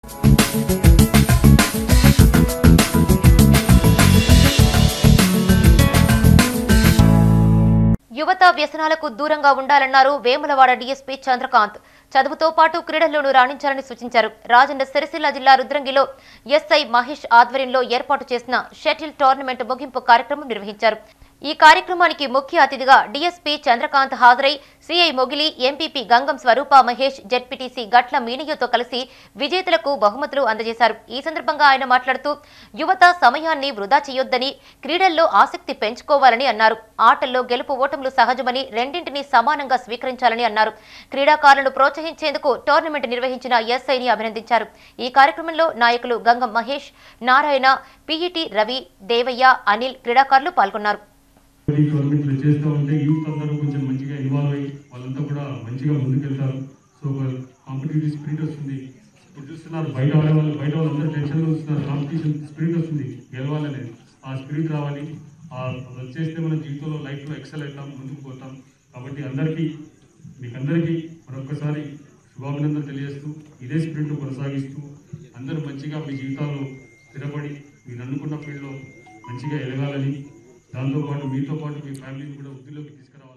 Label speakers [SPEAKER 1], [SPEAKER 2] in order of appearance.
[SPEAKER 1] యువత వ్యసనాలకు దూరంగా ఉండాలన్నారు వేములవాడ డీఎస్పీ చంద్రకాంత్ చదువుతో పాటు క్రీడల్లోనూ రాణించాలని సూచించారు రాజన్న సిరిసిల్ల జిల్లా రుద్రంగిలో ఎస్ఐ మహేష్ ఆధ్వర్యంలో ఏర్పాటు చేసిన షటిల్ టోర్నమెంట్ ముగింపు కార్యక్రమం నిర్వహించారు ఈ కార్యక్రమానికి ముఖ్య అతిథిగా డీఎస్పీ చంద్రకాంత్ హాజరై CI Mogili MPP Gangam Swarupa Mahesh ZPTC Gatla మీనయ్యతో కలిసి విజేతలకు బహుమతులు అందజేశారు ఈ సందర్భంగా ఆయన మాట్లాడుతూ యువత సమయాన్ని వృధా చేయొద్దని క్రీడల్లో ఆసక్తి పెంచుకోవాలని అన్నారు ఆటల్లో గెలుపు ఓటములు సహజమని రెండింటినీ సమానంగా స్వీకరించాలని అన్నారు క్రీడాకారులను ప్రోత్సహించేందుకు టోర్నమెంట్ నిర్వహించిన ఎస్ఐని అభినందించారు ఈ కార్యక్రమంలో నాయకులు గంగం మహేష్ నారాయణ పిఈటి రవి దేవయ్య అనిల్ క్రీడాకారులు పాల్గొన్నారు
[SPEAKER 2] ఈ టోర్నమెంట్లు చేస్తూ ఉంటే యూత్ అందరూ కొంచెం మంచిగా ఇన్వాల్వ్ అయ్యి వాళ్ళంతా కూడా మంచిగా ముందుకెళ్తారు సో ఒక కాంపిటేటివ్ స్పిరిట్ వస్తుంది ఇప్పుడు చూస్తున్నారు బయట వాళ్ళ వాళ్ళు బయట వాళ్ళందరూ టెన్షన్లో వస్తున్నారు కాంపిటీషన్ స్పిరిట్ వస్తుంది గెలవాలనేది ఆ స్పిరిట్ రావాలి ఆ అది చేస్తే మన జీవితంలో లైఫ్లో ఎక్సెల్ అవుతాం ముందుకు పోతాం కాబట్టి అందరికీ మీకు అందరికీ మరొకసారి శుభాభినందనలు తెలియజేస్తూ ఇదే స్పిరిట్ కొనసాగిస్తూ అందరూ మంచిగా మీ జీవితాల్లో స్థిరపడి మీరు అనుకున్న ఫీల్డ్లో మంచిగా ఎదగాలని దాంతోపాటు మీతో పాటు మీ ఫ్యామిలీని కూడా వృద్ధిలోకి తీసుకురావాలి